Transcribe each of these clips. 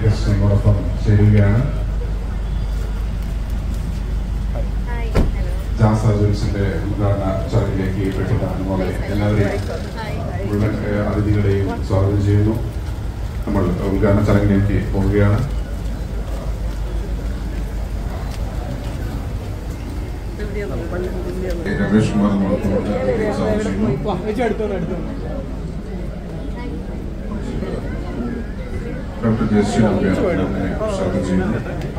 guest നമ്മോടൊപ്പം ചേരുകയാണ് hi hello Jasa ജോൽസിന്റെ ഉദ്ഘാടന ചടങ്ങിലേക്ക് പെട്ടിട്ട അനുമോളെ എല്ലാവരെയും മുഴുവൻ ഏഹ്, അതിഥികളെയും സ്വാഗതം ചെയ്യുന്നു നമ്മൾ ഉദ്ഘാടന ചടങ്ങിലേക്ക് പോവുകയാണ് രമേഷ് കുമാർ നമ്മളോട് സ്വാഗതം ചെയ്യുന്നു ഡോക്ടർ ജയശ്രീ നമ്പ്യാർ അങ്ങനെ സ്വാഗതം ചെയ്യുന്നു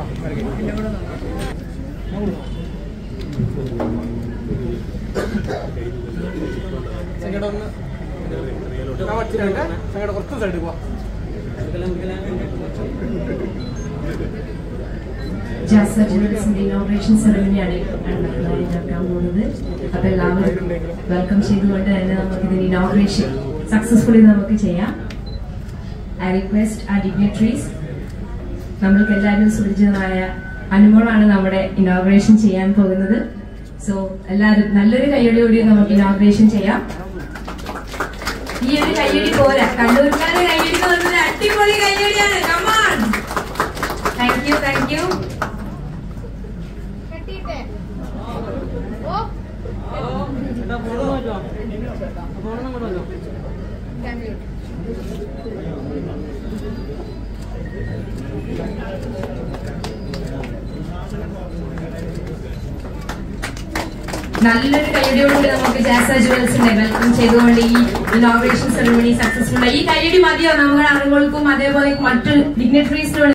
കുറച്ച് സൈഡ് പോവാ ജാസ ജുവൽസിന്റെ ഇനോഗ്രേഷൻ സെറമണിയാണ് അടുത്തതായി നടക്കാൻ പോകുന്നത് അപ്പൊ എല്ലാവരും വെൽക്കം ചെയ്തുകൊണ്ട് തന്നെ നമുക്ക് ഇതിന്റെ ഇനോഗ്രേഷൻ സക്സസ്ഫുള്ളി നമുക്ക് ചെയ്യാം ഐ റിക്വസ്റ്റ് ആ ഡിഗ്നറ്ററീസ് നമ്മൾക്ക് എല്ലാവരും സുപരിചിതമായ അനുമോളാണ് നമ്മുടെ ഇനോഗ്രേഷൻ ചെയ്യാൻ പോകുന്നത് സോ എല്ലാവരും നല്ലൊരു കയ്യടിയോടെ നമുക്ക് ഇനോഗ്രേഷൻ ചെയ്യാം ഈ ഒരു കയ്യടി പോരാ കണ്ണൂർക്കാരുടെ കയ്യടി എന്ന് പറഞ്ഞത് അടിപൊളി കയ്യടിയാണ് come on thank you thank you കെട്ടിയിട്ടെ ഓ ക്യാമറ നല്ലൊരു കയ്യടിയോടുകൂടി നമുക്ക് ജാസ ജുവൽസിനെ വെൽക്കം ചെയ്തുകൊണ്ട് ഈ ഇനോഗ്രേഷൻ സെറമണി സക്സസ്ഫുൾ ഈ കയ്യടി മതിയോ നമ്മുടെ അറിവുകൾക്കും അതേപോലെ മറ്റു ഡിഗ്നറ്ററീസിനോട്